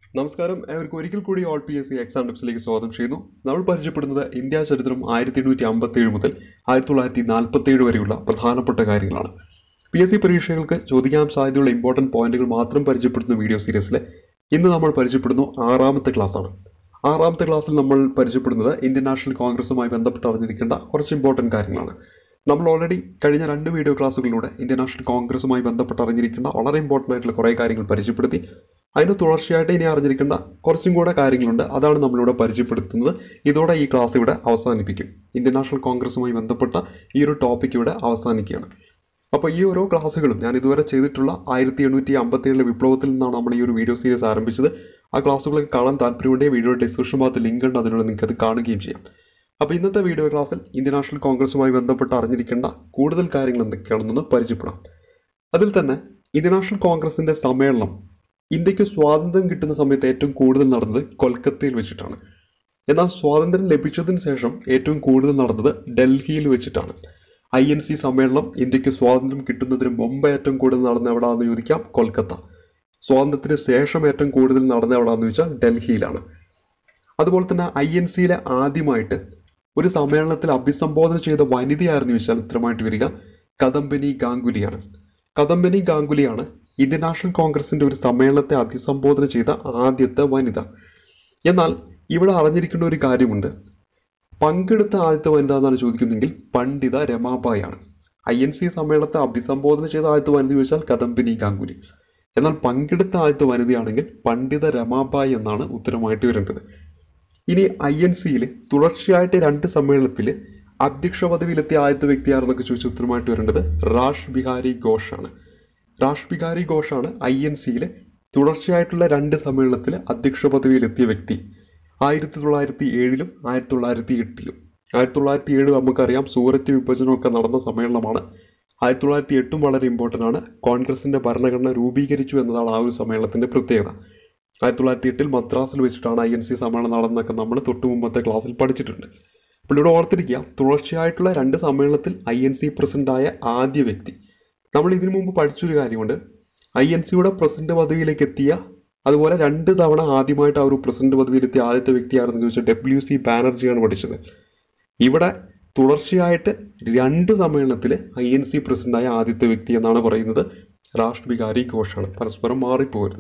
നമസ്കാരം ഏവർക്കും ഒരിക്കൽ കൂടി all P S C exam ടിപ്സിലേക്ക് സ്വാഗതം ചെയ്യുന്നു നമ്മൾ പരിചയപ്പെടുന്നത് ഇന്ത്യ ചരിത്രം ആയിരത്തി എണ്ണൂറ്റി അമ്പത്തി ഏഴ് മുതൽ ആയിരത്തി തൊള്ളായിരത്തി നാൽപ്പത്തി ഏഴ് വരെയുള്ള പ്രധാനപ്പെട്ട കാര്യങ്ങളാണ് പി എസ് സി പരീക്ഷകൾക്ക് ചോദിക്കാൻ സാധ്യതയുള്ള ഇമ്പോർട്ടൻറ്റ് പോയിന്റുകൾ മാത്രം പരിചയപ്പെടുത്തുന്ന വീഡിയോ സീരീസിലെ ഇന്ന് നമ്മൾ പരിചയപ്പെടുന്നു ആറാമത്തെ ക്ലാസ്സാണ് ആറാമത്തെ ക്ലാസ്സിൽ നമ്മൾ പരിചയപ്പെടുന്നത് ഇന്ത്യൻ നാഷണൽ കോൺഗ്രസുമായി ബന്ധപ്പെട്ട് അറിഞ്ഞിരിക്കേണ്ട കുറച്ച് ഇമ്പോർട്ടൻറ്റ് കാര്യങ്ങളാണ് നമ്മൾ ഓൾറെഡി കഴിഞ്ഞ രണ്ട് വീഡിയോ ക്ലാസ്സുകളിലൂടെ ഇന്ത്യൻ നാഷണൽ കോൺഗ്രസുമായി ബന്ധപ്പെട്ട് അറിഞ്ഞിരിക്കേണ്ട വളരെ ഇമ്പോർട്ടൻ്റ് ആയിട്ടുള്ള കുറേ കാര്യങ്ങൾ പരിചയപ്പെടുത്തി അതിന് തുടർച്ചയായിട്ട് ഇനി അറിഞ്ഞിരിക്കേണ്ട കുറച്ചും കൂടെ കാര്യങ്ങളുണ്ട് അതാണ് നമ്മളിവിടെ പരിചയപ്പെടുത്തുന്നത് ഇതോടെ ഈ ക്ലാസ് ഇവിടെ അവസാനിപ്പിക്കും ഇന്ത്യൻ നാഷണൽ കോൺഗ്രസുമായി ബന്ധപ്പെട്ട ഈ ഒരു ടോപ്പിക് ഇവിടെ അവസാനിക്കുകയാണ് അപ്പോൾ ഈ ഓരോ ക്ലാസ്സുകളും ഞാൻ ഇതുവരെ ചെയ്തിട്ടുള്ള ആയിരത്തി എണ്ണൂറ്റി അമ്പത്തി ഏഴിലെ വിപ്ലവത്തിൽ നിന്നാണ് നമ്മൾ ഈ ഒരു വീഡിയോ സീരീസ് ആരംഭിച്ചത് ആ ക്ലാസ്സുകളൊക്കെ കാണാൻ താല്പര്യമുണ്ടെങ്കിൽ വീഡിയോയുടെ ഡിസ്ക്രിപ്ഷൻ ഭാഗത്ത് ലിങ്ക് ഉണ്ട് അതിലൂടെ നിങ്ങൾക്ക് അത് കാണുകയും ചെയ്യാം അപ്പോൾ ഇന്നത്തെ വീഡിയോ ക്ലാസ്സിൽ ഇന്ത്യൻ നാഷണൽ കോൺഗ്രസുമായി ബന്ധപ്പെട്ട് അറിഞ്ഞിരിക്കേണ്ട കൂടുതൽ കാര്യങ്ങൾ എന്തൊക്കെയാണെന്നൊന്ന് പരിചയപ്പെടാം അതിൽ തന്നെ ഇന്ത്യൻ നാഷണൽ കോൺഗ്രസിൻ്റെ സമ്മേളനം ഇന്ത്യക്ക് സ്വാതന്ത്ര്യം കിട്ടുന്ന സമയത്ത് ഏറ്റവും കൂടുതൽ നടന്നത് കൊൽക്കത്തയിൽ വെച്ചിട്ടാണ് എന്നാൽ സ്വാതന്ത്ര്യം ലഭിച്ചതിന് ശേഷം ഏറ്റവും കൂടുതൽ നടന്നത് ഡൽഹിയിൽ വെച്ചിട്ടാണ് ഐ എൻ സി സമ്മേളനം ഇന്ത്യക്ക് സ്വാതന്ത്ര്യം കിട്ടുന്നതിന് മുമ്പ് ഏറ്റവും കൂടുതൽ നടന്ന എവിടെയാണെന്ന് ചോദിക്കാം കൊൽക്കത്ത സ്വാതന്ത്ര്യത്തിന് ശേഷം ഏറ്റവും കൂടുതൽ നടന്ന എവിടെയാണെന്ന് ചോദിച്ചാൽ ഡൽഹിയിലാണ് അതുപോലെ തന്നെ ഐ എൻ സിയിലെ ആദ്യമായിട്ട് ഒരു സമ്മേളനത്തിൽ അഭിസംബോധന ചെയ്ത വനിതയായിരുന്നു ചോദിച്ചാൽ ഉത്തരമായിട്ട് വരിക കദംബനി ഗാംഗുലിയാണ് കദംബനി ഗാംഗുലിയാണ് ഇന്ത്യൻ നാഷണൽ കോൺഗ്രസിന്റെ ഒരു സമ്മേളനത്തെ അഭിസംബോധന ചെയ്ത ആദ്യത്തെ വനിത എന്നാൽ ഇവിടെ അറിഞ്ഞിരിക്കേണ്ട ഒരു കാര്യമുണ്ട് പങ്കെടുത്ത ആദ്യത്തെ വനിത എന്നാണ് ചോദിക്കുന്നതെങ്കിൽ പണ്ഡിത രമാബായി ആണ് ഐ എൻ സി സമ്മേളനത്തെ അഭിസംബോധന ചെയ്ത ആദ്യത്തെ വനിത ചോദിച്ചാൽ കദംബിനി ഗാംഗുലി എന്നാൽ പങ്കെടുത്ത ആദ്യത്തെ വനിതയാണെങ്കിൽ പണ്ഡിത രമാബായി എന്നാണ് ഉത്തരമായിട്ട് വരേണ്ടത് ഇനി ഐ എൻ സിയിൽ തുടർച്ചയായിട്ട് രണ്ട് സമ്മേളനത്തിൽ അധ്യക്ഷ പദവിയിലെത്തിയ ആദ്യത്തെ വ്യക്തിയാണെന്നൊക്കെ ചോദിച്ച ഉത്തരമായിട്ട് വരേണ്ടത് റാഷ് ബിഹാരി ഘോഷാണ് റാഷ് ബിഹാരി ഘോഷാണ് ഐ എൻ സിയിൽ തുടർച്ചയായിട്ടുള്ള രണ്ട് സമ്മേളനത്തിൽ അധ്യക്ഷ പദവിയിലെത്തിയ വ്യക്തി ആയിരത്തി തൊള്ളായിരത്തി ഏഴിലും ആയിരത്തി തൊള്ളായിരത്തി എട്ടിലും ആയിരത്തി തൊള്ളായിരത്തി ഏഴ് നമുക്കറിയാം സൂററ്റ് വിഭജനമൊക്കെ നടന്ന സമ്മേളനമാണ് ആയിരത്തി തൊള്ളായിരത്തി എട്ടും വളരെ ഇമ്പോർട്ടൻ്റ് ആണ് കോൺഗ്രസിൻ്റെ ഭരണഘടന രൂപീകരിച്ചു എന്നതാണ് ആ ഒരു സമ്മേളനത്തിൻ്റെ പ്രത്യേകത ആയിരത്തി തൊള്ളായിരത്തി എട്ടിൽ മദ്രാസിൽ വെച്ചിട്ടാണ് ഐ എൻ സി സമ്മേളനം നടന്നതൊക്കെ നമ്മൾ തൊട്ട് മുമ്പത്തെ ക്ലാസ്സിൽ പഠിച്ചിട്ടുണ്ട് അപ്പോൾ ഇവിടെ ഓർത്തിരിക്കുക തുടർച്ചയായിട്ടുള്ള രണ്ട് സമ്മേളനത്തിൽ ഐ എൻ സി പ്രസിഡൻ്റായ ആദ്യ വ്യക്തി നമ്മൾ ഇതിനു മുമ്പ് പഠിച്ചൊരു കാര്യമുണ്ട് ഐ എൻ സിയുടെ പ്രസിഡന്റ് പദവിയിലേക്ക് എത്തിയ അതുപോലെ രണ്ട് തവണ ആദ്യമായിട്ട് ആ ഒരു പ്രസിഡന്റ് പദവിയിലെത്തിയ ആദ്യത്തെ വ്യക്തിയാണെന്ന് ചോദിച്ചാൽ ഡബ്ല്യു സി ബാനർജിയാണ് പഠിച്ചത് ഇവിടെ തുടർച്ചയായിട്ട് രണ്ട് സമ്മേളനത്തിൽ ഐ എൻ സി പ്രസിഡന്റായ ആദ്യത്തെ വ്യക്തി എന്നാണ് പറയുന്നത് രാഷ്ട്ര ബിഹാരി ഘോഷാണ് പരസ്പരം മാറിപ്പോകരുത്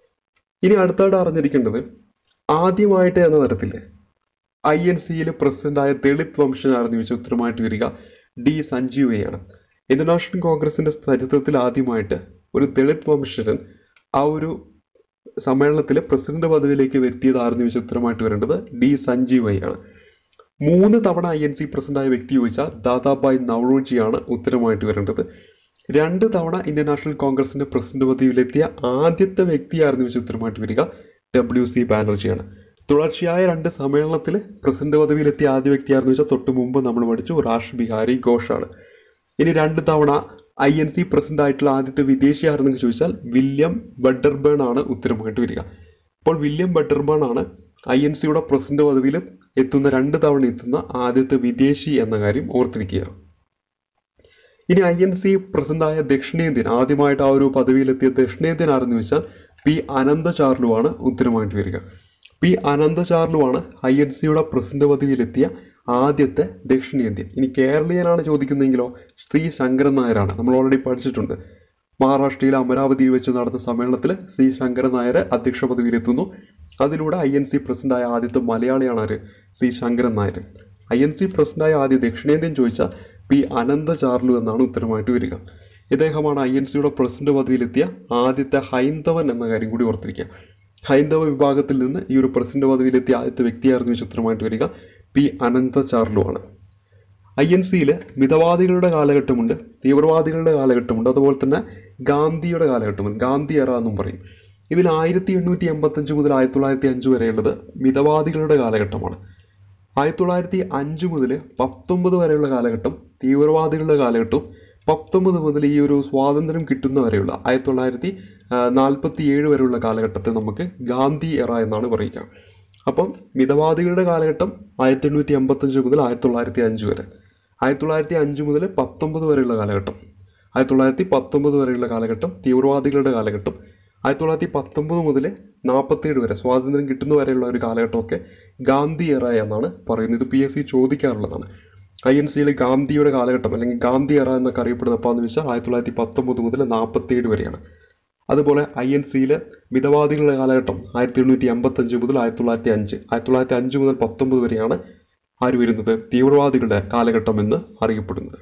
ഇനി അടുത്തായിട്ട് അറിഞ്ഞിരിക്കേണ്ടത് ആദ്യമായിട്ട് എന്ന തരത്തിൽ ഐ എൻ സിയിൽ പ്രസിഡന്റായ ദളിത് വംശനാണെന്ന് ചോദിച്ചാൽ ഉത്തരമായിട്ട് വരിക ഡി സഞ്ജീവയാണ് ഇന്റർനാഷണൽ കോൺഗ്രസിന്റെ ചരിത്രത്തിൽ ആദ്യമായിട്ട് ഒരു ദളിത് വംശജൻ ആ ഒരു സമ്മേളനത്തിൽ പ്രസിഡന്റ് പദവിയിലേക്ക് എത്തിയതായിരുന്നു ചോദിച്ചാൽ ഉത്തരമായിട്ട് വരേണ്ടത് ഡി സഞ്ജീവയാണ് മൂന്ന് തവണ ഐ എൻ സി പ്രസിഡന്റായ വ്യക്തി ചോദിച്ചാൽ ദാദാബായ് നവറോജിയാണ് ഉത്തരമായിട്ട് വരേണ്ടത് രണ്ട് തവണ ഇന്ത്യൻ നാഷണൽ കോൺഗ്രസിന്റെ പ്രസിഡന്റ് പദവിയിലെത്തിയ ആദ്യത്തെ വ്യക്തിയായിരുന്നു ചോദിച്ചാൽ ഉത്തരമായിട്ട് വരിക ഡബ്ല്യു സി ബാനർജിയാണ് തുടർച്ചയായ രണ്ട് സമ്മേളനത്തിൽ പ്രസിഡന്റ് പദവിയിലെത്തിയ ആദ്യ വ്യക്തിയായിരുന്നു വെച്ചാൽ തൊട്ട് മുമ്പ് നമ്മൾ പഠിച്ചു റാഷ് ബിഹാരി ഘോഷാണ് ഇനി രണ്ട് തവണ ഐ എൻ സി പ്രസിഡന്റ് ആയിട്ടുള്ള ആദ്യത്തെ വിദേശിയായിരുന്നെങ്കിൽ ചോദിച്ചാൽ വില്യം ബട്ടർബേൺ ആണ് ഉത്തരമായിട്ട് വരിക അപ്പോൾ വില്യം ബട്ടർബേൺ ആണ് ഐ എൻ സിയുടെ പ്രസിഡന്റ് പദവിയിൽ എത്തുന്ന രണ്ട് തവണ എത്തുന്ന ആദ്യത്തെ വിദേശി എന്ന കാര്യം ഓർത്തിരിക്കുക ഇനി ഐ എൻ സി പ്രസിഡന്റായ ദക്ഷിണേന്ത്യൻ ആദ്യമായിട്ട് ആ ഒരു പദവിയിലെത്തിയ ദക്ഷിണേന്ത്യൻ ആരെന്ന് വെച്ചാൽ പി അനന്തചാർലു ആണ് ഉത്തരമായിട്ട് വരിക പി അനന്തചാർലു ആണ് ഐ എൻ സിയുടെ പ്രസിഡന്റ് പദവിയിലെത്തിയ ആദ്യത്തെ ദക്ഷിണേന്ത്യൻ ഇനി കേരളീയനാണ് ചോദിക്കുന്നതെങ്കിലോ ശ്രീ ശങ്കരൻ നായരാണ് നമ്മൾ ഓൾറെഡി പഠിച്ചിട്ടുണ്ട് മഹാരാഷ്ട്രയിലെ അമരാവതിയിൽ വെച്ച് നടന്ന സമ്മേളനത്തിൽ ശ്രീ ശങ്കരൻ നായർ അധ്യക്ഷ പദവിയിലെത്തുന്നു അതിലൂടെ ഐ എൻ സി പ്രസിഡന്റായ ആദ്യത്തെ മലയാളിയാണ് ആര് Sri Sankaran Nair I N C പ്രസിഡന്റായ ആദ്യ ദക്ഷിണേന്ത്യൻ ചോദിച്ചാൽ പി അനന്തചാർലു എന്നാണ് ഉത്തരമായിട്ട് വരിക ഇദ്ദേഹമാണ് ഐ എൻ സിയുടെ പ്രസിഡന്റ് പദവിയിലെത്തിയ ആദ്യത്തെ ഹൈന്ദവൻ എന്ന കാര്യം കൂടി ഓർത്തിരിക്കുക ഹൈന്ദവ വിഭാഗത്തിൽ നിന്ന് ഈ ഒരു പ്രസിഡന്റ് പദവിയിലെത്തിയ ആദ്യത്തെ വ്യക്തിയായിരുന്നു ചിത്രമായിട്ട് വരിക പി അനന്തചാർലു ആണ് ഐ എൻ സിയിൽ മിതവാദികളുടെ കാലഘട്ടമുണ്ട് തീവ്രവാദികളുടെ കാലഘട്ടമുണ്ട് അതുപോലെ തന്നെ ഗാന്ധിയുടെ കാലഘട്ടമുണ്ട് ഗാന്ധി എറ എന്നും പറയും ഇതിൽ ആയിരത്തി എണ്ണൂറ്റി എൺപത്തഞ്ച് മുതൽ ആയിരത്തി തൊള്ളായിരത്തി അഞ്ച് വരെയുള്ളത് മിതവാദികളുടെ കാലഘട്ടമാണ് ആയിരത്തി തൊള്ളായിരത്തി അഞ്ച് മുതൽ പത്തൊമ്പത് വരെയുള്ള കാലഘട്ടം തീവ്രവാദികളുടെ കാലഘട്ടവും പത്തൊമ്പത് മുതൽ ഈ ഒരു സ്വാതന്ത്ര്യം കിട്ടുന്ന വരെയുള്ള ആയിരത്തി തൊള്ളായിരത്തി നാൽപ്പത്തി ഏഴ് വരെയുള്ള കാലഘട്ടത്തെ നമുക്ക് ഗാന്ധി എറ എന്നാണ് പറയുക അപ്പം മിതവാദികളുടെ കാലഘട്ടം ആയിരത്തി എണ്ണൂറ്റി എൺപത്തഞ്ച് മുതൽ ആയിരത്തി തൊള്ളായിരത്തി അഞ്ച് വരെ ആയിരത്തി തൊള്ളായിരത്തി അഞ്ച് മുതൽ പത്തൊമ്പത് വരെയുള്ള കാലഘട്ടം ആയിരത്തി തൊള്ളായിരത്തി പത്തൊമ്പത് വരെയുള്ള കാലഘട്ടം തീവ്രവാദികളുടെ കാലഘട്ടം ആയിരത്തി തൊള്ളായിരത്തി പത്തൊമ്പത് മുതൽ നാൽപ്പത്തേഴ് വരെ സ്വാതന്ത്ര്യം കിട്ടുന്ന വരെയുള്ള ഒരു കാലഘട്ടമൊക്കെ ഗാന്ധി എറ എന്നാണ് പറയുന്നത് ഇത് പി എസ് സി ചോദിക്കാറുള്ളതാണ് ഐ എൻ സിയിലെ ഗാന്ധിയുടെ കാലഘട്ടം അല്ലെങ്കിൽ ഗാന്ധി എറ എന്നൊക്കെ അറിയപ്പെടുന്ന അപ്പോൾ എന്ന് വെച്ചാൽ ആയിരത്തി തൊള്ളായിരത്തി പത്തൊമ്പത് മുതൽ നാൽപ്പത്തേഴ് വരെയാണ് അതുപോലെ ഐ എൻ സിയിലെ മിതവാദികളുടെ കാലഘട്ടം ആയിരത്തി എണ്ണൂറ്റി എൺപത്തഞ്ച് മുതൽ ആയിരത്തി തൊള്ളായിരത്തി അഞ്ച് ആയിരത്തി തൊള്ളായിരത്തി അഞ്ച് മുതൽ പത്തൊമ്പത് വരെയാണ് ആര് വരുന്നത് തീവ്രവാദികളുടെ കാലഘട്ടം എന്ന് അറിയപ്പെടുന്നത്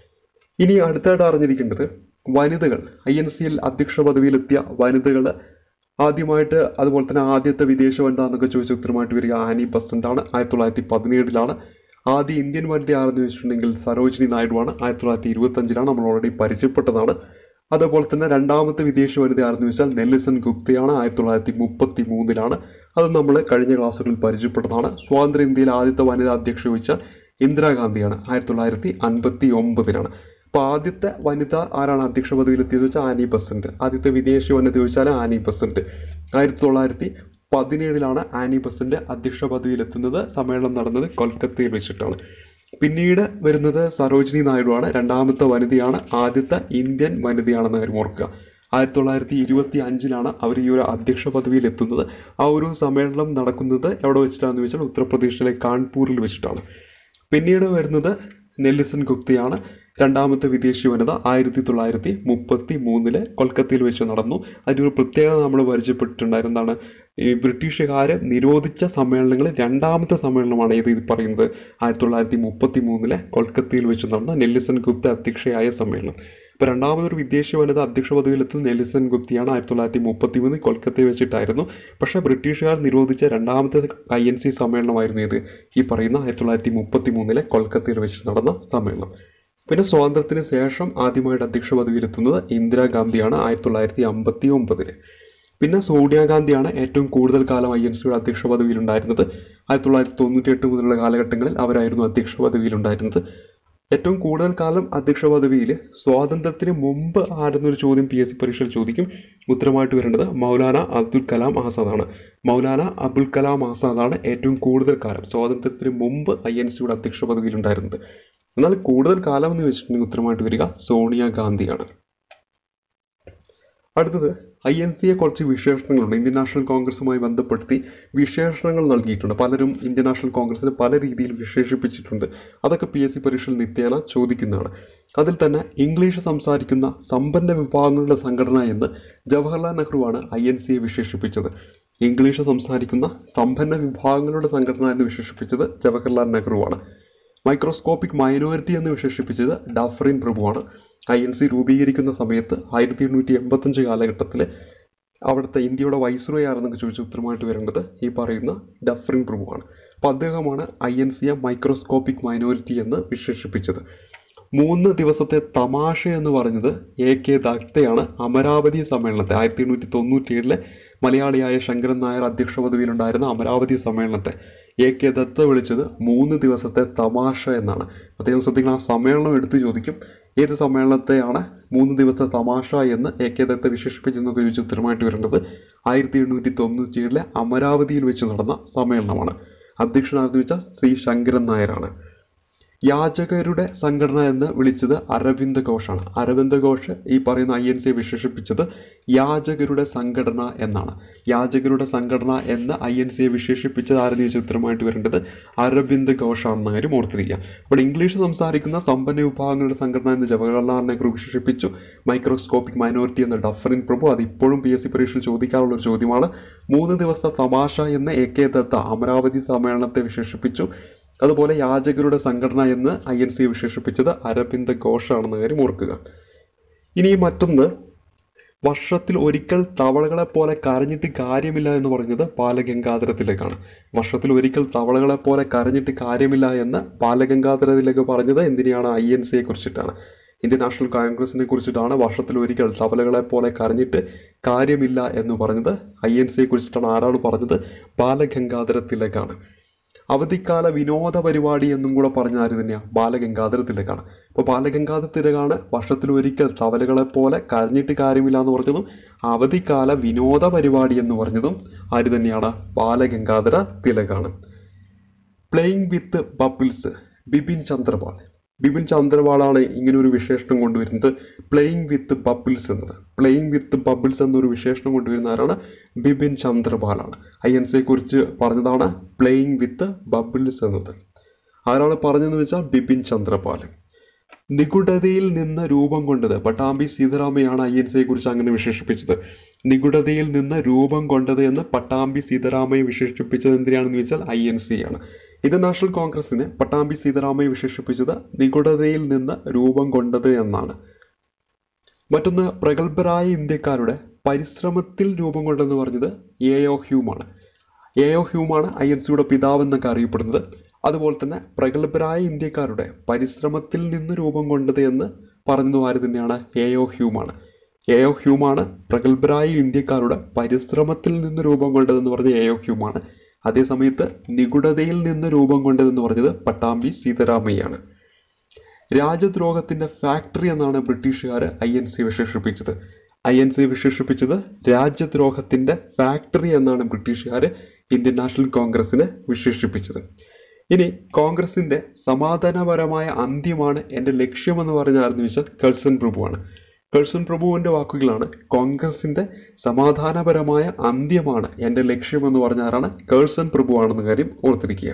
ഇനി അടുത്തായിട്ട് അറിഞ്ഞിരിക്കേണ്ടത് വനിതകൾ ഐ എൻ സിയിൽ അധ്യക്ഷ പദവിയിലെത്തിയ വനിതകൾ ആദ്യമായിട്ട് അതുപോലെ തന്നെ ആദ്യത്തെ വിദേശ വനിത എന്നൊക്കെ ചോദിച്ച ഉത്തരമായിട്ട് വരിക ആനി ബസന്റ് ആണ് ആയിരത്തി തൊള്ളായിരത്തി പതിനേഴിലാണ് ആദ്യ ഇന്ത്യൻ വനിത ആരെന്ന് വെച്ചിട്ടുണ്ടെങ്കിൽ സരോജിനി നായിഡുവാണ് ആയിരത്തി തൊള്ളായിരത്തി ഇരുപത്തഞ്ചിലാണ് നമ്മൾ ഓൾറെഡി പരിചയപ്പെട്ടതാണ് അതുപോലെ തന്നെ രണ്ടാമത്തെ വിദേശ വനിത ആരെന്ന് വെച്ചാൽ നെല്ലിസൺ ഗുപ്തയാണ് ആയിരത്തി തൊള്ളായിരത്തി മുപ്പത്തി മൂന്നിലാണ് അത് നമ്മൾ കഴിഞ്ഞ ക്ലാസ്സുകളിൽ പരിചയപ്പെട്ടതാണ് സ്വാതന്ത്ര്യ ഇന്ത്യയിലെ ആദ്യത്തെ വനിതാ അധ്യക്ഷ ചോദിച്ചാൽ ഇന്ദിരാഗാന്ധിയാണ് ആയിരത്തി തൊള്ളായിരത്തി അൻപത്തി ഒമ്പതിലാണ് അപ്പോൾ ആദ്യത്തെ വനിത ആരാണ് അധ്യക്ഷ പദവിയിലെത്തിയത് വെച്ചാൽ ആനി ബസന്റ് ആദ്യത്തെ വിദേശ വനിത ചോദിച്ചാൽ ആനി ബസന്റ് ആയിരത്തി തൊള്ളായിരത്തി പതിനേഴിലാണ് ആനി ബസന്റ് അധ്യക്ഷ പദവിയിലെത്തുന്നത് സമ്മേളനം നടന്നത് കൊൽക്കത്തയിൽ വെച്ചിട്ടാണ് പിന്നീട് വരുന്നത് സരോജിനി നായിഡു ആണ് രണ്ടാമത്തെ വനിതയാണ് ആദ്യത്തെ ഇന്ത്യൻ വനിതയാണെന്ന് കാര്യം ഓർക്കുക ആയിരത്തി തൊള്ളായിരത്തി ഇരുപത്തി അഞ്ചിലാണ് അവർ ഈ ഒരു അധ്യക്ഷ പദവിയിൽ എത്തുന്നത് ആ ഒരു സമ്മേളനം നടക്കുന്നത് എവിടെ വെച്ചിട്ടാണെന്ന് വെച്ചാൽ ഉത്തർപ്രദേശിലെ കാൺപൂരിൽ വെച്ചിട്ടാണ് പിന്നീട് വരുന്നത് നെല്ലിസൺ ഗുപ്തയാണ് രണ്ടാമത്തെ വിദേശി വനിത ആയിരത്തി തൊള്ളായിരത്തി മുപ്പത്തി മൂന്നില് കൊൽക്കത്തയിൽ വെച്ച് നടന്നു അതിനൊരു പ്രത്യേകത നമ്മൾ പരിചയപ്പെട്ടിട്ടുണ്ടായിരുന്നതാണ് ഈ ബ്രിട്ടീഷുകാർ നിരോധിച്ച സമ്മേളനങ്ങളിൽ രണ്ടാമത്തെ സമ്മേളനമാണ് ഇത് ഇത് പറയുന്നത് ആയിരത്തി തൊള്ളായിരത്തി മുപ്പത്തി മൂന്നിലെ കൊൽക്കത്തയിൽ വെച്ച് നടന്ന നെല്ലിസൺ ഗുപ്ത അധ്യക്ഷയായ സമ്മേളനം ഇപ്പോൾ രണ്ടാമതൊരു വിദേശ വനിത അധ്യക്ഷ പദവിയിലെത്തുന്ന നെല്ലിസൺ ഗുപ്തിയാണ് ആയിരത്തി തൊള്ളായിരത്തി മുപ്പത്തി മൂന്ന് കൊൽക്കത്തയിൽ വെച്ചിട്ടായിരുന്നു പക്ഷേ ബ്രിട്ടീഷുകാർ നിരോധിച്ച രണ്ടാമത്തെ ഐ എൻ സി സമ്മേളനമായിരുന്നു ഇത് ഈ പറയുന്ന ആയിരത്തി തൊള്ളായിരത്തി മുപ്പത്തി മൂന്നിലെ കൊൽക്കത്തയിൽ വെച്ച് നടന്ന സമ്മേളനം പിന്നെ സ്വാതന്ത്ര്യത്തിന് ശേഷം ആദ്യമായിട്ട് അധ്യക്ഷ പദവിയിലെത്തുന്നത് ഇന്ദിരാഗാന്ധിയാണ് ആയിരത്തി തൊള്ളായിരത്തി അമ്പത്തി ഒമ്പതിൽ പിന്നെ സോണിയാഗാന്ധിയാണ് ഏറ്റവും കൂടുതൽ കാലം ഐ എൻ സിയുടെ അധ്യക്ഷ പദവിയിലുണ്ടായിരുന്നത് ആയിരത്തി തൊള്ളായിരത്തി തൊണ്ണൂറ്റി എട്ട് മുതലുള്ള കാലഘട്ടങ്ങളിൽ അവരായിരുന്നു അധ്യക്ഷ പദവിയിലുണ്ടായിരുന്നത് ഏറ്റവും കൂടുതൽ കാലം അധ്യക്ഷ പദവിയിൽ സ്വാതന്ത്ര്യത്തിന് മുമ്പ് ആരെന്നൊരു ചോദ്യം പി എസ് സി പരീക്ഷയിൽ ചോദിക്കും ഉത്തരമായിട്ട് വരേണ്ടത് മൗലാന അബ്ദുൽ കലാം ആസാദാണ് മൗലാന അബുൽ കലാം ആസാദാണ് ഏറ്റവും കൂടുതൽ കാലം സ്വാതന്ത്ര്യത്തിന് മുമ്പ് ഐ എൻ സിയുടെ അധ്യക്ഷ പദവിയിലുണ്ടായിരുന്നത് എന്നാൽ കൂടുതൽ കാലം എന്ന് വെച്ചിട്ടുണ്ടെങ്കിൽ ഉത്തരമായിട്ട് വരിക സോണിയാഗാന്ധിയാണ് അടുത്തത് ഐ എൻ സിയെ കുറച്ച് വിശേഷണങ്ങളുണ്ട് ഇന്ത്യൻ നാഷണൽ കോൺഗ്രസുമായി ബന്ധപ്പെടുത്തി വിശേഷണങ്ങൾ നൽകിയിട്ടുണ്ട് പലരും ഇന്ത്യൻ നാഷണൽ കോൺഗ്രസിനെ പല രീതിയിൽ വിശേഷിപ്പിച്ചിട്ടുണ്ട് അതൊക്കെ പി എസ് സി പരീക്ഷയിൽ നിത്യേന ചോദിക്കുന്നതാണ് അതിൽ തന്നെ ഇംഗ്ലീഷ് സംസാരിക്കുന്ന സമ്പന്ന വിഭാഗങ്ങളുടെ സംഘടന എന്ന് ജവഹർലാൽ നെഹ്റുവാണ് ഐ എൻ സിയെ വിശേഷിപ്പിച്ചത് ഇംഗ്ലീഷ് സംസാരിക്കുന്ന സമ്പന്ന വിഭാഗങ്ങളുടെ സംഘടന എന്ന് വിശേഷിപ്പിച്ചത് ജവഹർലാൽ നെഹ്റുവാണ് മൈക്രോസ്കോപ്പിക് മൈനോറിറ്റി എന്ന് വിശേഷിപ്പിച്ചത് ഡഫറിൻ പ്രഭുവാണ് ഐ എൻ സി രൂപീകരിക്കുന്ന സമയത്ത് ആയിരത്തി എണ്ണൂറ്റി എൺപത്തഞ്ച് കാലഘട്ടത്തിൽ അവിടുത്തെ ഇന്ത്യയുടെ വൈസ്രോയ് ആരെന്നൊക്കെ ചോദിച്ച ഉത്തരമായിട്ട് വരേണ്ടത് ഈ പറയുന്ന ഡഫറിൻ പ്രഭുവാണ് അപ്പോൾ അദ്ദേഹമാണ് ഐ എൻ സിയെ മൈക്രോസ്കോപ്പിക് മൈനോറിറ്റി എന്ന് വിശേഷിപ്പിച്ചത് മൂന്ന് ദിവസത്തെ തമാശ എന്ന് പറഞ്ഞത് എ കെ ദത്തയാണ് അമരാവതി സമ്മേളനത്തെ ആയിരത്തി എണ്ണൂറ്റി തൊണ്ണൂറ്റി ഏഴിലെ മലയാളിയായ ശങ്കരൻ നായർ അധ്യക്ഷ പദവിയിലുണ്ടായിരുന്ന അമരാവതി സമ്മേളനത്തെ എ കെ ദത്ത വിളിച്ചത് മൂന്ന് ദിവസത്തെ തമാശ എന്നാണ് അദ്ദേഹം ശ്രദ്ധിക്കണം ആ സമ്മേളനം എടുത്തു ചോദിക്കും ഏത് സമ്മേളനത്തെയാണ് മൂന്ന് ദിവസത്തെ തമാശ എന്ന് എ കെ ദത്ത വിശേഷിപ്പിച്ചെന്നൊക്കെ ചോദിച്ച് ഉത്തരമായിട്ട് വരേണ്ടത് ആയിരത്തി എണ്ണൂറ്റി തൊണ്ണൂറ്റി ഏഴിലെ അമരാവതിയിൽ വെച്ച് നടന്ന സമ്മേളനമാണ് അധ്യക്ഷനാണെന്ന് വെച്ചാൽ ശ്രീ ശങ്കരൻ നായരാണ് യാചകരുടെ സംഘടന എന്ന് വിളിച്ചത് അരവിന്ദ ഘോഷാണ് അരവിന്ദ ഘോഷ് ഈ പറയുന്ന ഐ എൻ സിയെ വിശേഷിപ്പിച്ചത് യാചകരുടെ സംഘടന എന്നാണ് യാചകരുടെ സംഘടന എന്ന് ഐ എൻ സിയെ വിശേഷിപ്പിച്ചത് ആരെന്ന് ചോദിച്ച ഉത്തരമായിട്ട് വരേണ്ടത് അരവിന്ദ് ഘോഷാണെന്ന കാര്യം ഓർത്തിരിക്കുക അപ്പോൾ ഇംഗ്ലീഷ് സംസാരിക്കുന്ന സമ്പന്ന വിഭാഗങ്ങളുടെ സംഘടന എന്ന് ജവഹർലാൽ നെഹ്റു വിശേഷിപ്പിച്ചു മൈക്രോസ്കോപ്പിക് മൈനോറിറ്റി എന്ന ഡഫറിൻ പ്രഭു അത് ഇപ്പോഴും പി എസ് സി പരീക്ഷയിൽ ചോദിക്കാറുള്ള ഒരു ചോദ്യമാണ് മൂന്ന് ദിവസത്തെ തമാശ എന്ന് എ കെ ദത്ത അമരാവതി സമ്മേളനത്തെ വിശേഷിപ്പിച്ചു അതുപോലെ യാചകരുടെ സംഘടന എന്ന് ഐ എൻ സി വിശേഷിപ്പിച്ചത് അരവിന്ദ് ഘോഷാണെന്ന കാര്യം ഓർക്കുക ഇനി മറ്റൊന്ന് വർഷത്തിൽ ഒരിക്കൽ തവളകളെ പോലെ കരഞ്ഞിട്ട് കാര്യമില്ല എന്ന് പറഞ്ഞത് ബാലഗംഗാധരത്തിലേക്കാണ് വർഷത്തിൽ ഒരിക്കൽ തവളകളെ പോലെ കരഞ്ഞിട്ട് കാര്യമില്ല എന്ന് ബാലഗംഗാധരത്തിലേക്ക് പറഞ്ഞത് എന്തിനെയാണ് ഐ എൻ സിയെ കുറിച്ചിട്ടാണ് ഇന്ത്യൻ നാഷണൽ കോൺഗ്രസിനെ കുറിച്ചിട്ടാണ് വർഷത്തിൽ ഒരിക്കൽ തവളകളെ പോലെ കരഞ്ഞിട്ട് കാര്യമില്ല എന്ന് പറഞ്ഞത് ഐ എൻ സിയെ കുറിച്ചിട്ടാണ് ആരാണ് പറഞ്ഞത് ബാലഗംഗാധര തിലകാണ് അവധിക്കാല വിനോദ പരിപാടി എന്നും കൂടെ പറഞ്ഞ ആര് തന്നെയാണ് ബാലഗംഗാധര തിലകാണ് അപ്പോൾ ബാലഗംഗാധര തിലകാണ് വർഷത്തിലൊരിക്കൽ തവലകളെ പോലെ കരഞ്ഞിട്ട് കാര്യമില്ല എന്ന് പറഞ്ഞതും അവധിക്കാല വിനോദ പരിപാടി എന്ന് പറഞ്ഞതും ആര് തന്നെയാണ് ബാലഗംഗാധര തിലകാണ് playing with bubbles Bipin Chandrapal Bipin ചന്ദ്രവാളാണ് ഇങ്ങനെ ഒരു വിശേഷണം കൊണ്ടുവരുന്നത് പ്ലേയിങ് വിത്ത് ബബിൾസ് എന്നത് പ്ലേയിങ് വിത്ത് ബബിൾസ് എന്നൊരു വിശേഷണം കൊണ്ടുവരുന്ന ആരാണ് ബിപിൻ ചന്ദ്രപാലാണ് ഐ എൻ സിയെ കുറിച്ച് പറഞ്ഞതാണ് പ്ലേയിങ് വിത്ത് ബബിൾസ് എന്നത് ആരാണ് പറഞ്ഞതെന്ന് വെച്ചാൽ ബിപിൻ ചന്ദ്രപാൽ നിഗൂഢതയിൽ നിന്ന് രൂപം കൊണ്ടത് പട്ടാമ്പി സീതാരാമയാണ് ഐ എൻ സിയെ കുറിച്ച് അങ്ങനെ വിശേഷിപ്പിച്ചത് നിഗൂഢതയിൽ നിന്ന് രൂപം കൊണ്ടത് എന്ന് പട്ടാമ്പി സീതാരാമയെ വിശേഷിപ്പിച്ചത് എന്തിനാണെന്ന് ചോദിച്ചാൽ ഐ എൻ സി ആണ് ഇന്ത്യൻ നാഷണൽ കോൺഗ്രസിനെ പട്ടാമ്പി സീതാരാമയെ വിശേഷിപ്പിച്ചത് നിഗൂഢതയിൽ നിന്ന് രൂപം കൊണ്ടത് എന്നാണ് മറ്റൊന്ന് പ്രഗത്ഭരായ ഇന്ത്യക്കാരുടെ പരിശ്രമത്തിൽ രൂപം കൊണ്ടെന്ന് പറഞ്ഞത് എ ഒ ഹ്യൂമാണ് എ ഒ ഹ്യൂമാണ് ഐ എൻ സിയുടെ പിതാവ് എന്നൊക്കെ അറിയപ്പെടുന്നത് അതുപോലെ തന്നെ പ്രഗത്ഭരായ ഇന്ത്യക്കാരുടെ പരിശ്രമത്തിൽ നിന്ന് രൂപം കൊണ്ടത് എന്ന് പറഞ്ഞതും ആര് തന്നെയാണ് എ ഒ ഹ്യൂമാണ് എ ഒ ഹ്യൂമാണ് പ്രഗത്ഭരായ ഇന്ത്യക്കാരുടെ പരിശ്രമത്തിൽ നിന്ന് രൂപം കൊണ്ടതെന്ന് പറഞ്ഞ എ ഒ ഹ്യൂമാണ് അതേസമയത്ത് നിഗൂഢതയിൽ നിന്ന് രൂപം കൊണ്ടതെന്ന് പറഞ്ഞത് പട്ടാമ്പി സീതാരാമയ്യാണ് രാജ്യദ്രോഹത്തിന്റെ ഫാക്ടറി എന്നാണ് ബ്രിട്ടീഷുകാർ ഐ എൻ സി വിശേഷിപ്പിച്ചത് ഐ എൻ സി വിശേഷിപ്പിച്ചത് രാജ്യദ്രോഹത്തിന്റെ ഫാക്ടറി എന്നാണ് ബ്രിട്ടീഷുകാർ ഇന്ത്യൻ നാഷണൽ കോൺഗ്രസിനെ വിശേഷിപ്പിച്ചത് ഇനി കോൺഗ്രസിന്റെ സമാധാനപരമായ അന്ത്യമാണ് എൻ്റെ ലക്ഷ്യമെന്ന് പറഞ്ഞ ആരെന്ന് വെച്ചാൽ കഴ്സൺ പ്രഭുവാണ് കഴ്സൺ പ്രഭുവിൻ്റെ വാക്കുകളാണ് കോൺഗ്രസിന്റെ സമാധാനപരമായ അന്ത്യമാണ് എൻ്റെ ലക്ഷ്യമെന്ന് പറഞ്ഞ ആരാണ് കഴ്സൺ പ്രഭുവാണെന്ന കാര്യം ഓർത്തിരിക്കുക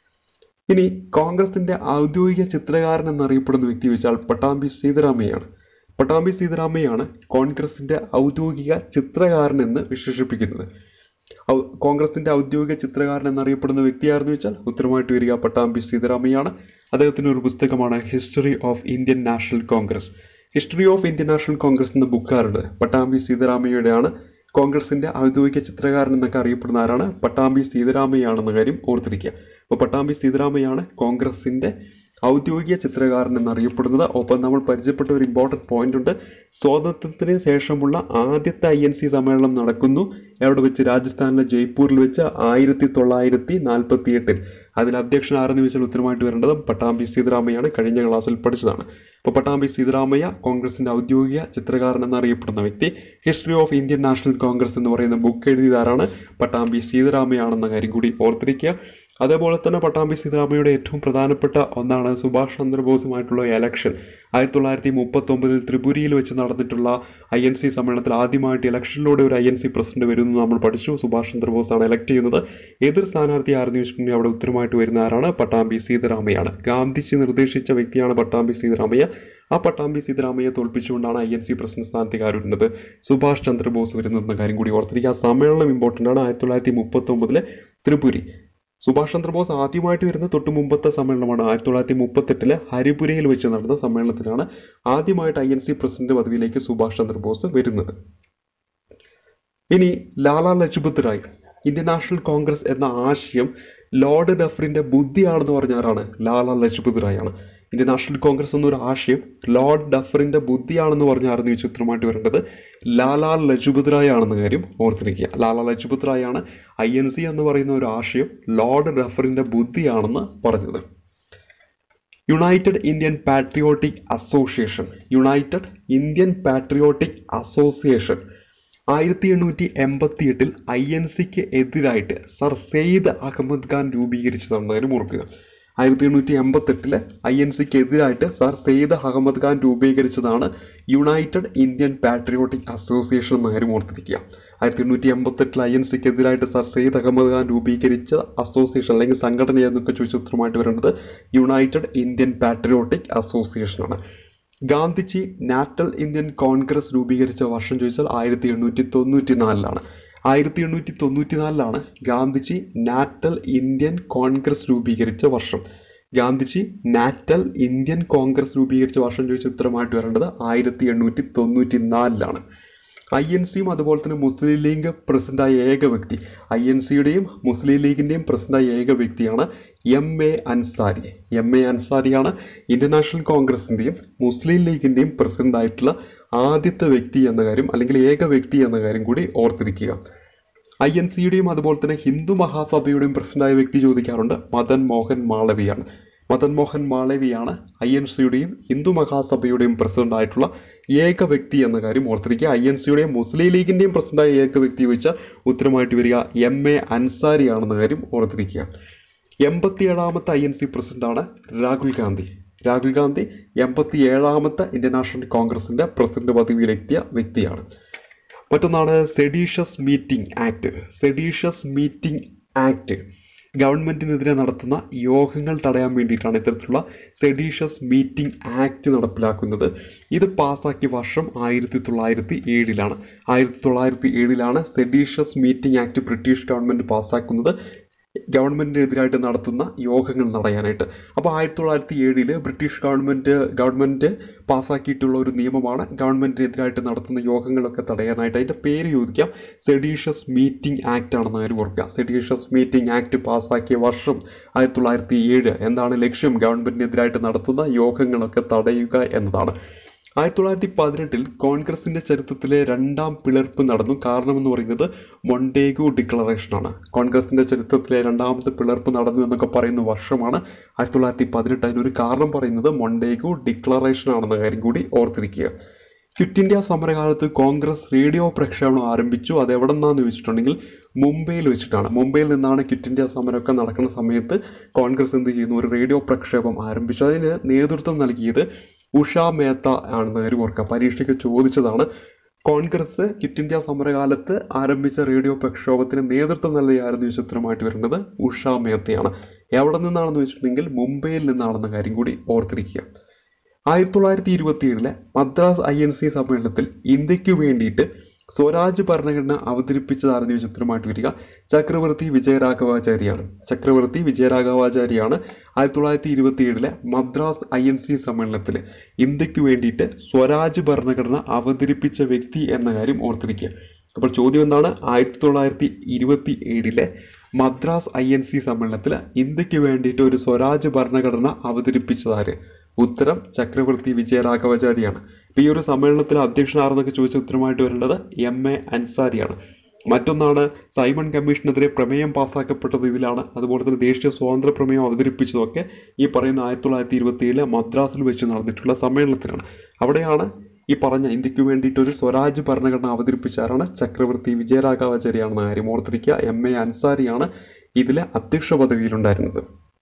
ഇനി കോൺഗ്രസിന്റെ ഔദ്യോഗിക ചിത്രകാരൻ എന്നറിയപ്പെടുന്ന വ്യക്തി വെച്ചാൽ പട്ടാമ്പി സീതാരാമയ്യാണ് പട്ടാമ്പി സീതാരാമയ്യാണ് കോൺഗ്രസിന്റെ ഔദ്യോഗിക ചിത്രകാരൻ എന്ന് വിശേഷിപ്പിക്കുന്നത് ഔ- കോൺഗ്രസിന്റെ ഔദ്യോഗിക ചിത്രകാരൻ എന്നറിയപ്പെടുന്ന വ്യക്തിയാരെന്ന് വെച്ചാൽ ഉത്തരമായിട്ട് വരിക പട്ടാമ്പി സീതാരാമയ്യാണ് അദ്ദേഹത്തിന്റെ ഒരു പുസ്തകമാണ് history of Indian National Congress history of Indian National Congress എന്ന ബുക്കാറുണ്ട് പട്ടാമ്പി സീതാരാമയ്യയുടെയാണ് കോൺഗ്രസിന്റെ ഔദ്യോഗിക ചിത്രകാരൻ എന്നൊക്കെ അറിയപ്പെടുന്ന ആരാണ് പട്ടാമ്പി സീതാരാമയ്യാണെന്ന കാര്യം ഓർത്തിരിക്കുക അപ്പോൾ പട്ടാമ്പി സീതാരാമയ്യാണ് കോൺഗ്രസിന്റെ ഔദ്യോഗിക ചിത്രകാരൻ എന്നറിയപ്പെടുന്നത് ഒപ്പം നമ്മൾ പരിചയപ്പെട്ട ഒരു ഇമ്പോർട്ടൻറ്റ് പോയിന്റ് ഉണ്ട് സ്വാതന്ത്ര്യത്തിന് ശേഷമുള്ള ആദ്യത്തെ ഐ എൻ സി സമ്മേളനം നടക്കുന്നു എവിടെ വെച്ച് രാജസ്ഥാനിലെ ജയ്പൂരിൽ വെച്ച് ആയിരത്തി തൊള്ളായിരത്തി നാൽപ്പത്തി എട്ടിൽ അതിൽ അധ്യക്ഷൻ ആരെന്ന് ചോദിച്ചാൽ ഉത്തരമായിട്ട് വരേണ്ടത് പട്ടാമ്പി സീതാരാമയ്യാണ് കഴിഞ്ഞ ക്ലാസ്സിൽ പഠിച്ചതാണ് അപ്പോൾ പട്ടാമ്പി സീതാരാമയ്യ കോൺഗ്രസിന്റെ ഔദ്യോഗിക ചിത്രകാരൻ എന്നറിയപ്പെടുന്ന വ്യക്തി history of Indian National Congress എന്ന് പറയുന്ന ബുക്ക് എഴുതിയതാരാണ് പട്ടാമ്പി സീതാരാമയ്യാണെന്ന കാര്യം കൂടി ഓർത്തിരിക്കുക അതേപോലെ തന്നെ പട്ടാമ്പി സീതാരാമയ്യയുടെ ഏറ്റവും പ്രധാനപ്പെട്ട ഒന്നാണ് സുഭാഷ് ചന്ദ്രബോസുമായിട്ടുള്ള എലക്ഷൻ ആയിരത്തി തൊള്ളായിരത്തി മുപ്പത്തൊമ്പതിൽ ത്രിപുരയിൽ വെച്ച് നടന്നിട്ടുള്ള ഐ എൻ സി സമ്മേളനത്തിൽ ആദ്യമായിട്ട് ഇലക്ഷനിലൂടെ ഒരു ഐ എൻ സി പ്രസിഡന്റ് വരുമെന്ന് നമ്മൾ പഠിച്ചു സുഭാഷ് ചന്ദ്രബോസാണ് എലക്ട് ചെയ്യുന്നത് എതിർ സ്ഥാനാർത്ഥി ആരെന്ന് ചോദിച്ചിട്ടുണ്ടെങ്കിൽ അവിടെ ഉത്തരമായിട്ട് വരുന്ന ആരാണ് പട്ടാമ്പി സീതാരാമയ്യാണ് ഗാന്ധിജി നിർദ്ദേശിച്ച വ്യക്തിയാണ് പട്ടാമ്പി സീതാരാമയ്യ ആ പട്ടാമ്പി സീതാരാമയ്യെ തോൽപ്പിച്ചുകൊണ്ടാണ് ഐ എൻ സി പ്രസിഡന്റ് സ്ഥാനത്തേക്ക് ആര് വരുന്നത് സുഭാഷ് ചന്ദ്രബോസ് വരുന്നതെന്ന കാര്യം കൂടി ഓർത്തിരിക്കുക ആ സമ്മേളനം ഇമ്പോർട്ടൻ്റ് ആണ് ആയിരത്തി തൊള്ളായിരത്തി മുപ്പത്തൊമ്പതിലെ ത്രിപുരി സുഭാഷ് ചന്ദ്രബോസ് ആദ്യമായിട്ട് വരുന്ന തൊട്ട് മുമ്പത്തെ സമ്മേളനമാണ് ആയിരത്തി തൊള്ളായിരത്തി മുപ്പത്തെട്ടിലെ ഹരിപുരയിൽ വെച്ച് നടന്ന സമ്മേളനത്തിലാണ് ആദ്യമായിട്ട് ഐ എൻ സി പ്രസിഡന്റ് പദവിയിലേക്ക് സുഭാഷ് ചന്ദ്രബോസ് വരുന്നത് ഇനി Lala Lajpat Rai Indian National Congress എന്ന ആശയം ലോർഡ് ഡഫറിന്റെ ബുദ്ധിയാണെന്ന് പറഞ്ഞ ആരാണ് ലാലാ ലജ്പത് റായ് ആണ് ഇന്ത്യൻ നാഷണൽ കോൺഗ്രസ് എന്നൊരു ആശയം ലോർഡ് ഡഫറിന്റെ ബുദ്ധിയാണെന്ന് പറഞ്ഞ ആരെന്ന് ചോദിച്ചാൽ ചിത്രമായിട്ട് വരേണ്ടത് ലാലാ ലജ്പത് റായ് ആണെന്ന കാര്യം ഓർത്തിരിക്കുക ലാലാ ലജ്പത് റായ് ആണ് ഐ എൻ സി എന്ന് പറയുന്ന ഒരു ആശയം ലോർഡ് ഡഫറിന്റെ ബുദ്ധിയാണെന്ന് പറഞ്ഞത് United Indian Patriotic Association United Indian Patriotic Association ആയിരത്തി എണ്ണൂറ്റി എൺപത്തി എട്ടിൽ ഐ എൻ സിക്ക് എതിരായിട്ട് സർ സെയ്ദ് അഹമ്മദ് ഖാൻ രൂപീകരിച്ചതാണെന്ന് കാര്യം ഓർക്കുക ആയിരത്തി എണ്ണൂറ്റി എൺപത്തെട്ടില് ഐ എൻ സിക്ക് എതിരായിട്ട് സർ സെയ്ദ് അഹമ്മദ് ഖാൻ രൂപീകരിച്ചതാണ് യുണൈറ്റഡ് ഇന്ത്യൻ പാട്രിയോട്ടിക് അസോസിയേഷൻ എന്ന കാര്യം ഓർത്തിരിക്കുക ആയിരത്തി എണ്ണൂറ്റി എൺപത്തെട്ടിൽ ഐ എൻ സിക്ക് എതിരായിട്ട് സർ സെയ്ദ് അഹമ്മദ് ഖാൻ രൂപീകരിച്ച അസോസിയേഷൻ അല്ലെങ്കിൽ സംഘടന എന്നൊക്കെ ചോദിച്ച ഉത്തരമായിട്ട് വരേണ്ടത് യുണൈറ്റഡ് ഇന്ത്യൻ പാട്രിയോട്ടിക് അസോസിയേഷനാണ് ഗാന്ധിജി നാറ്റൽ ഇന്ത്യൻ കോൺഗ്രസ് രൂപീകരിച്ച വർഷം ചോദിച്ചാൽ ആയിരത്തി എണ്ണൂറ്റി തൊണ്ണൂറ്റി നാലിലാണ് ആയിരത്തി എണ്ണൂറ്റി തൊണ്ണൂറ്റി നാലിലാണ് ഗാന്ധിജി നാറ്റൽ ഇന്ത്യൻ കോൺഗ്രസ് രൂപീകരിച്ച വർഷം ഗാന്ധിജി നാറ്റൽ ഇന്ത്യൻ കോൺഗ്രസ് രൂപീകരിച്ച വർഷം ചോദിച്ച ഉത്തരമായിട്ട് വരേണ്ടത് ആയിരത്തി എണ്ണൂറ്റി തൊണ്ണൂറ്റി നാലിലാണ് ഐ എൻ സിയും അതുപോലെ തന്നെ മുസ്ലിം ലീഗ് പ്രസിഡന്റായ ഏക വ്യക്തി ഐ എൻ സിയുടെയും മുസ്ലിം ലീഗിൻ്റെയും പ്രസിഡന്റായ ഏക വ്യക്തിയാണ് M A Ansari M A അൻസാരിയാണ് ഇന്ത്യൻ നാഷണൽ കോൺഗ്രസിൻ്റെയും മുസ്ലിം ലീഗിൻ്റെയും പ്രസിഡന്റ് ആയിട്ടുള്ള ആദ്യത്തെ വ്യക്തി എന്ന കാര്യം അല്ലെങ്കിൽ ഏക വ്യക്തി എന്ന കാര്യം കൂടി ഓർത്തിരിക്കുക ഐ എൻ സിയുടെയും അതുപോലെ തന്നെ ഹിന്ദു മഹാസഭയുടെയും പ്രസിഡന്റായ വ്യക്തി ചോദിക്കാറുണ്ട് മദൻ മോഹൻ മാളവിയാണ് മദൻ മോഹൻ മാളവിയാണ് ഐ എൻ സിയുടെയും ഹിന്ദു മഹാസഭയുടെയും പ്രസിഡന്റ് ആയിട്ടുള്ള ഏക വ്യക്തി എന്ന കാര്യം ഓർത്തിരിക്കുക ഐ എൻ സിയുടെയും മുസ്ലിം ലീഗിൻ്റെയും പ്രസിഡന്റായ ഏക വ്യക്തി ചോദിച്ചാൽ ഉത്തരമായിട്ട് വരിക എം എ അൻസാരി ആണെന്ന കാര്യം ഓർത്തിരിക്കുക എൺപത്തിയേഴാമത്തെ ഐ എൻ സി പ്രസിഡന്റാണ് രാഹുൽ ഗാന്ധി രാഹുൽ ഗാന്ധി എൺപത്തി ഏഴാമത്തെ ഇന്ത്യൻ നാഷണൽ കോൺഗ്രസിൻ്റെ പ്രസിഡന്റ് പദവിയിലെത്തിയ വ്യക്തിയാണ് മറ്റൊന്നാണ് seditious meeting act seditious meeting act ഗവൺമെൻറ്റിനെതിരെ നടത്തുന്ന യോഗങ്ങൾ തടയാൻ വേണ്ടിയിട്ടാണ് ഇത്തരത്തിലുള്ള സെഡീഷ്യസ് മീറ്റിംഗ് ആക്ട് നടപ്പിലാക്കുന്നത് ഇത് പാസ്സാക്കിയ വർഷം ആയിരത്തി തൊള്ളായിരത്തി ഏഴിലാണ് ആയിരത്തി തൊള്ളായിരത്തി ഏഴിലാണ് seditious meeting act British government പാസ്സാക്കുന്നത് ഗവൺമെൻറ്റിനെതിരായിട്ട് നടത്തുന്ന യോഗങ്ങൾ തടയാനായിട്ട് അപ്പോൾ ആയിരത്തി തൊള്ളായിരത്തി ഏഴില് ബ്രിട്ടീഷ് ഗവൺമെൻറ് ഗവൺമെൻറ് പാസ്സാക്കിയിട്ടുള്ള ഒരു നിയമമാണ് ഗവൺമെൻറ്റിനെതിരായിട്ട് നടത്തുന്ന യോഗങ്ങളൊക്കെ തടയാനായിട്ട് അതിൻ്റെ പേര് ചോദിക്കാം സെഡീഷ്യസ് മീറ്റിംഗ് ആക്ട് ആണെന്ന് കാര്യം ഓർക്കുക സെഡീഷ്യസ് മീറ്റിംഗ് ആക്ട് പാസ്സാക്കിയ വർഷം ആയിരത്തി തൊള്ളായിരത്തി ഏഴ് എന്താണ് ലക്ഷ്യം ഗവൺമെൻറ്റിനെതിരായിട്ട് നടത്തുന്ന യോഗങ്ങളൊക്കെ തടയുക എന്നതാണ് ആയിരത്തി തൊള്ളായിരത്തി പതിനെട്ടിൽ കോൺഗ്രസിൻ്റെ ചരിത്രത്തിലെ രണ്ടാം പിളർപ്പ് നടന്നു കാരണമെന്ന് പറയുന്നത് മൊണ്ടേഗു ഡിക്ലറേഷനാണ് കോൺഗ്രസിൻ്റെ ചരിത്രത്തിലെ രണ്ടാമത്തെ പിളർപ്പ് നടന്നു എന്നൊക്കെ പറയുന്ന വർഷമാണ് ആയിരത്തി തൊള്ളായിരത്തി പതിനെട്ട് അതിനൊരു കാരണം പറയുന്നത് മൊണ്ടേഗു ഡിക്ലറേഷൻ ആണെന്ന കാര്യം കൂടി ഓർത്തിരിക്കുക ക്വിറ്റ് ഇന്ത്യ സമരകാലത്ത് കോൺഗ്രസ് റേഡിയോ പ്രക്ഷേപണം ആരംഭിച്ചു അത് എവിടെ നിന്നാന്ന് ചോദിച്ചിട്ടുണ്ടെങ്കിൽ മുംബൈയിൽ വെച്ചിട്ടാണ് മുംബൈയിൽ നിന്നാണ് ക്വിറ്റ് ഇന്ത്യ സമരമൊക്കെ നടക്കുന്ന സമയത്ത് കോൺഗ്രസ് എന്ത് ചെയ്യുന്നു ഒരു റേഡിയോ പ്രക്ഷേപം ആരംഭിച്ചു അതിന് നേതൃത്വം നൽകിയത് ഉഷ മേത്ത ആണെന്ന് കാര്യം ഓർക്കുക പരീക്ഷയ്ക്ക് ചോദിച്ചതാണ് കോൺഗ്രസ് ക്വിറ്റ് ഇന്ത്യ സമരകാലത്ത് ആരംഭിച്ച റേഡിയോ പ്രക്ഷോഭത്തിന് നേതൃത്വം നൽകിയായിരുന്നു ഈ ചിത്രമായിട്ട് വരുന്നത് ഉഷ മേത്തയാണ് എവിടെ നിന്നാണെന്ന് വെച്ചിട്ടുണ്ടെങ്കിൽ മുംബൈയിൽ നിന്നാണെന്ന കാര്യം കൂടി ഓർത്തിരിക്കുക ആയിരത്തി തൊള്ളായിരത്തി ഇരുപത്തി ഏഴിലെ മദ്രാസ് ഐ എൻ സി സമ്മേളനത്തിൽ ഇന്ത്യക്ക് വേണ്ടിയിട്ട് സ്വരാജ് ഭരണഘടന അവതരിപ്പിച്ചതായിരുന്നു ഈ ചിത്രമായിട്ട് വരിക ചക്രവർത്തി വിജയരാഘവാചാര്യാണ് ചക്രവർത്തി വിജയരാഘവാചാര്യാണ് ആയിരത്തി തൊള്ളായിരത്തി ഇരുപത്തി ഏഴിലെ മദ്രാസ് ഐ എൻ സി സമ്മേളനത്തിൽ ഇന്ത്യക്ക് വേണ്ടിയിട്ട് സ്വരാജ് ഭരണഘടന അവതരിപ്പിച്ച വ്യക്തി എന്ന കാര്യം ഓർത്തിരിക്കുക അപ്പോൾ ചോദ്യം എന്താണ് ആയിരത്തി തൊള്ളായിരത്തി ഇരുപത്തി ഏഴിലെ മദ്രാസ് ഐ എൻ സി സമ്മേളനത്തിൽ ഇന്ത്യക്ക് വേണ്ടിയിട്ട് ഒരു സ്വരാജ് ഭരണഘടന അവതരിപ്പിച്ചതാര് ഉത്തരം ചക്രവർത്തി വിജയരാഘവാചാര്യാണ് അപ്പോൾ ഈ ഒരു സമ്മേളനത്തിൽ അധ്യക്ഷനാരെന്നൊക്കെ ചോദിച്ച ഉത്തരമായിട്ട് വരേണ്ടത് എം എ അൻസാരിയാണ് മറ്റൊന്നാണ് സൈമൺ കമ്മീഷനെതിരെ പ്രമേയം പാസ്സാക്കപ്പെട്ടത് ഇതിലാണ് അതുപോലെ തന്നെ ദേശീയ സ്വാതന്ത്ര്യ പ്രമേയം അവതരിപ്പിച്ചതൊക്കെ ഈ പറയുന്ന ആയിരത്തി തൊള്ളായിരത്തി ഇരുപത്തി ഏഴിലെ മദ്രാസിൽ വെച്ച് നടന്നിട്ടുള്ള സമ്മേളനത്തിലാണ് അവിടെയാണ് ഈ പറഞ്ഞ ഇന്ത്യക്ക് വേണ്ടിയിട്ട് ഒരു സ്വരാജ് ഭരണഘടന അവതരിപ്പിച്ചാരാണ് ചക്രവർത്തി വിജയരാഘവാചാര്യാണെന്ന കാര്യം ഓർത്തിരിക്കുക എം എ അൻസാരിയാണ് ഇതിലെ അധ്യക്ഷ പദവിയിലുണ്ടായിരുന്നത്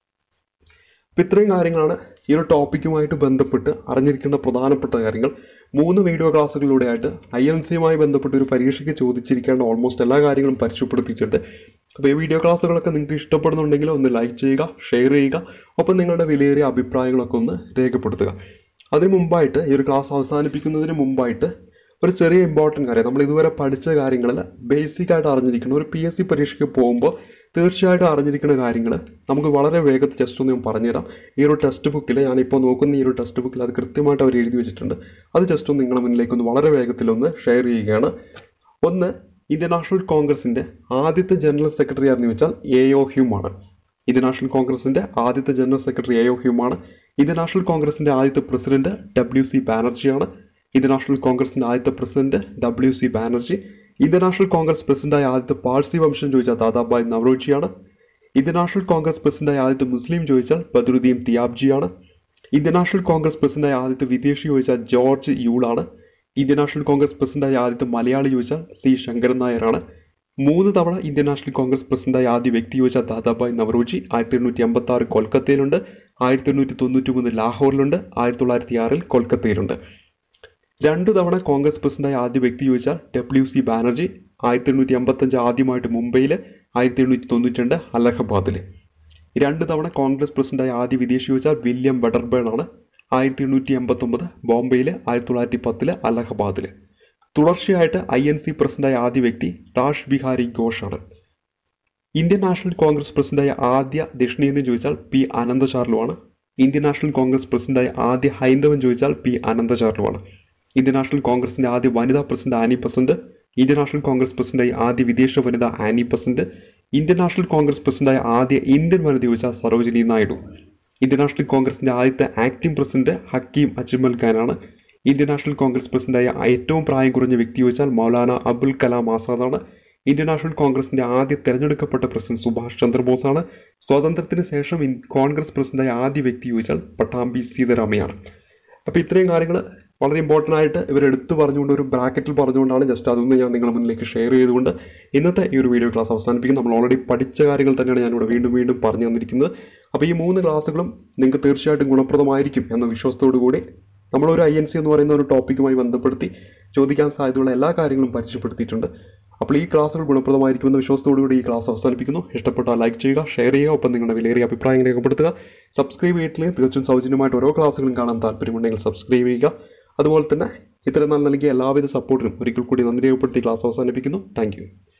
അപ്പോൾ ഇത്രയും കാര്യങ്ങളാണ് ഈ ഒരു ടോപ്പിക്കുമായിട്ട് ബന്ധപ്പെട്ട് അറിഞ്ഞിരിക്കേണ്ട പ്രധാനപ്പെട്ട കാര്യങ്ങൾ മൂന്ന് വീഡിയോ ക്ലാസ്സുകളിലൂടെയായിട്ട് ഐ എൻ സിയുമായി ബന്ധപ്പെട്ട് ഒരു പരീക്ഷയ്ക്ക് ചോദിച്ചിരിക്കേണ്ട ഓൾമോസ്റ്റ് എല്ലാ കാര്യങ്ങളും പരിചയപ്പെടുത്തിയിട്ടുണ്ട് അപ്പോൾ ഈ വീഡിയോ ക്ലാസ്സുകളൊക്കെ നിങ്ങൾക്ക് ഇഷ്ടപ്പെടുന്നുണ്ടെങ്കിൽ ഒന്ന് ലൈക്ക് ചെയ്യുക ഷെയർ ചെയ്യുക ഒപ്പം നിങ്ങളുടെ വിലയേറിയ അഭിപ്രായങ്ങളൊക്കെ ഒന്ന് രേഖപ്പെടുത്തുക അതിന് മുമ്പായിട്ട് ഈ ഒരു ക്ലാസ് അവസാനിപ്പിക്കുന്നതിന് മുമ്പായിട്ട് ഒരു ചെറിയ ഇമ്പോർട്ടൻറ്റ് കാര്യം നമ്മൾ ഇതുവരെ പഠിച്ച കാര്യങ്ങളിൽ ബേസിക് ആയിട്ട് അറിഞ്ഞിരിക്കണം ഒരു പി എസ് സി പരീക്ഷയ്ക്ക് പോകുമ്പോൾ തീർച്ചയായിട്ടും അറിഞ്ഞിരിക്കുന്ന കാര്യങ്ങൾ നമുക്ക് വളരെ വേഗത്തിൽ ജസ്റ്റ് ഒന്ന് ഞാൻ പറഞ്ഞുതരാം ഈ ഒരു ടെക്സ്റ്റ് ബുക്കിൽ ഞാനിപ്പോൾ നോക്കുന്ന ഈ ഒരു ടെക്സ്റ്റ് ബുക്കിൽ അത് കൃത്യമായിട്ട് അവർ എഴുതി വെച്ചിട്ടുണ്ട് അത് ജസ്റ്റ് ഒന്ന് നിങ്ങളുടെ മുന്നിലേക്ക് ഒന്ന് വളരെ വേഗത്തിൽ ഒന്ന് ഷെയർ ചെയ്യുകയാണ് ഒന്ന് ഇന്ത്യൻ നാഷണൽ കോൺഗ്രസിൻ്റെ ആദ്യത്തെ ജനറൽ സെക്രട്ടറി ആരെന്ന് വെച്ചാൽ എ ഒ ഹ്യൂമാണ് ഇന്ത്യൻ നാഷണൽ കോൺഗ്രസിൻ്റെ ആദ്യത്തെ ജനറൽ സെക്രട്ടറി എ ഒ ഹ്യൂമാണ് ഇന്ത്യൻ നാഷണൽ കോൺഗ്രസിൻ്റെ ആദ്യത്തെ പ്രസിഡന്റ് ഡബ്ല്യു സി ബാനർജിയാണ് ഇന്ത്യൻ നാഷണൽ കോൺഗ്രസിൻ്റെ ആദ്യത്തെ president W C Banerjee Indian National Congress പ്രസിഡന്റായ ആദ്യത്തെ പാഴ്സി വംശം ചോദിച്ചാൽ ദാദാബായ് നവറോജിയാണ് ഇന്ത്യൻ നാഷണൽ കോൺഗ്രസ് പ്രസിഡന്റായ ആദ്യത്തെ മുസ്ലിം ചോദിച്ചാൽ ബദറുദ്ദീൻ തിയാബ്ജിയാണ് ഇന്ത്യൻ നാഷണൽ കോൺഗ്രസ് പ്രസിഡന്റായ ആദ്യത്തെ വിദേശി ചോദിച്ചാൽ ജോർജ് യൂളാണ് ഇന്ത്യൻ നാഷണൽ കോൺഗ്രസ് പ്രസിഡന്റായ ആദ്യത്തെ മലയാളി ചോദിച്ചാൽ സി ശങ്കരൻ നായരാണ് മൂന്ന് തവണ ഇന്ത്യൻ നാഷണൽ കോൺഗ്രസ് പ്രസിഡന്റായ ആദ്യ വ്യക്തി ചോദിച്ചാൽ ദാദാബായ് നവറോജി ആയിരത്തി എണ്ണൂറ്റി എൺപത്തി ആറ് കൊൽക്കത്തയിലുണ്ട് ആയിരത്തി എണ്ണൂറ്റി തൊണ്ണൂറ്റി മൂന്ന് ലാഹോറിലുണ്ട് ആയിരത്തി തൊള്ളായിരത്തി ആറിൽ കൊൽക്കത്തയിലുണ്ട് രണ്ടു തവണ കോൺഗ്രസ് പ്രസിഡന്റായ ആദ്യ വ്യക്തി ചോദിച്ചാൽ ഡബ്ല്യു സി ബാനർജി ആയിരത്തി എണ്ണൂറ്റി എൺപത്തഞ്ച് ആദ്യമായിട്ട് മുംബൈയിൽ ആയിരത്തി എണ്ണൂറ്റി തൊണ്ണൂറ്റി രണ്ട് അലഹബാദിൽ രണ്ട് തവണ കോൺഗ്രസ് പ്രസിഡന്റായ ആദ്യ വിദേശി ചോദിച്ചാൽ വില്യം ബെഡർബേൺ ആണ് ആയിരത്തി എണ്ണൂറ്റി എൺപത്തൊമ്പത് ബോംബെയിൽ ആയിരത്തി തൊള്ളായിരത്തി പത്തിൽ അലഹബാദിൽ തുടർച്ചയായിട്ട് ഐ എൻ സി പ്രസിഡന്റായ ആദ്യ വ്യക്തി രാഷ് ബിഹാരി ഘോഷാണ് ഇന്ത്യൻ നാഷണൽ കോൺഗ്രസ് പ്രസിഡന്റായ ആദ്യ ദക്ഷിണേന്ത്യൻ ചോദിച്ചാൽ പി അനന്തചാർലുവാണ് ഇന്ത്യൻ നാഷണൽ കോൺഗ്രസ് പ്രസിഡന്റായ ആദ്യ ഹൈന്ദവൻ ചോദിച്ചാൽ പി അനന്തചാർലുവാണ് ഇന്ത്യൻ നാഷണൽ കോൺഗ്രസിന്റെ ആദ്യ വനിതാ president Annie Besant Indian National Congress പ്രസിഡന്റായി ആദ്യ വിദേശ വനിത Annie Besant Indian National Congress പ്രസിഡന്റായ ആദ്യ ഇന്ത്യൻ വനിത ചോദിച്ചാൽ സരോജിനി നായിഡു ഇന്ത്യൻ നാഷണൽ കോൺഗ്രസിന്റെ ആദ്യത്തെ ആക്ടിംഗ് പ്രസിഡന്റ് ഹക്കീം അജ്മൽ ഖാനാണ് ഇന്ത്യൻ നാഷണൽ കോൺഗ്രസ് പ്രസിഡന്റായ ഏറ്റവും പ്രായം കുറഞ്ഞ വ്യക്തി ചോദിച്ചാൽ മൗലാന അബുൽ കലാം ആസാദാണ് ഇന്ത്യൻ നാഷണൽ കോൺഗ്രസിന്റെ ആദ്യ തെരഞ്ഞെടുക്കപ്പെട്ട പ്രസിഡന്റ് സുഭാഷ് ചന്ദ്രബോസാണ് സ്വാതന്ത്ര്യത്തിന് ശേഷം ഇൻ- കോൺഗ്രസ് പ്രസിഡന്റായ ആദ്യ വ്യക്തി ചോദിച്ചാൽ പട്ടാമ്പി സീതാരാമയാണ് അപ്പോൾ ഇത്രയും കാര്യങ്ങൾ വളരെ ഇമ്പോർട്ടൻ്റ് ആയിട്ട് ഇവർ എടുത്തു പറഞ്ഞുകൊണ്ട് ഒരു ബ്രാക്കറ്റിൽ പറഞ്ഞുകൊണ്ടാണ് ജസ്റ്റ് അതൊന്ന് ഞാൻ നിങ്ങളുടെ മുന്നിലേക്ക് ഷെയർ ചെയ്തുകൊണ്ട് ഇന്നത്തെ ഈ ഒരു വീഡിയോ ക്ലാസ് അവസാനിപ്പിക്കും നമ്മൾ ഓൾറെഡി പഠിച്ച കാര്യങ്ങൾ തന്നെയാണ് ഞാനിവിടെ വീണ്ടും വീണ്ടും പറഞ്ഞു തന്നിരിക്കുന്നത് അപ്പോൾ ഈ മൂന്ന് ക്ലാസ്സുകളും നിങ്ങൾക്ക് തീർച്ചയായിട്ടും ഗുണപ്രദമായിരിക്കും എന്ന വിശ്വാസത്തോടു കൂടി നമ്മളൊരു ഐ എൻ സി എന്ന് പറയുന്ന ഒരു ടോപ്പിക്കുമായി ബന്ധപ്പെടുത്തി ചോദിക്കാൻ സാധ്യതയുള്ള എല്ലാ കാര്യങ്ങളും പരിചയപ്പെടുത്തിയിട്ടുണ്ട് അപ്പോൾ ഈ ക്ലാസ്സുകൾ ഗുണപ്രദമായിരിക്കുമെന്ന വിശ്വാസത്തോടുകൂടി ഈ ക്ലാസ് അവസാനിപ്പിക്കുന്നു ഇഷ്ടപ്പെട്ടാൽ ലൈക്ക് ചെയ്യുക ഷെയർ ചെയ്യുക ഒപ്പം നിങ്ങളുടെ വിലയേറിയ അഭിപ്രായങ്ങൾ രേഖപ്പെടുത്തുക സബ്സ്ക്രൈബ് ചെയ്തിട്ടില്ലെങ്കിൽ തീർച്ചയായും സൗജന്യമായിട്ട് ഓരോ ക്ലാസ്സുകളും കാണാൻ താല്പര്യമുണ്ടെങ്കിൽ സബ്സ്ക്രൈബ് ചെയ്യുക അതുപോലെ തന്നെ ഇത്തരം നാൾ നൽകിയ എല്ലാവിധ സപ്പോർട്ടിനും ഒരിക്കൽ കൂടി നന്ദി രേഖപ്പെടുത്തി ക്ലാസ് അവസാനിപ്പിക്കുന്നു താങ്ക്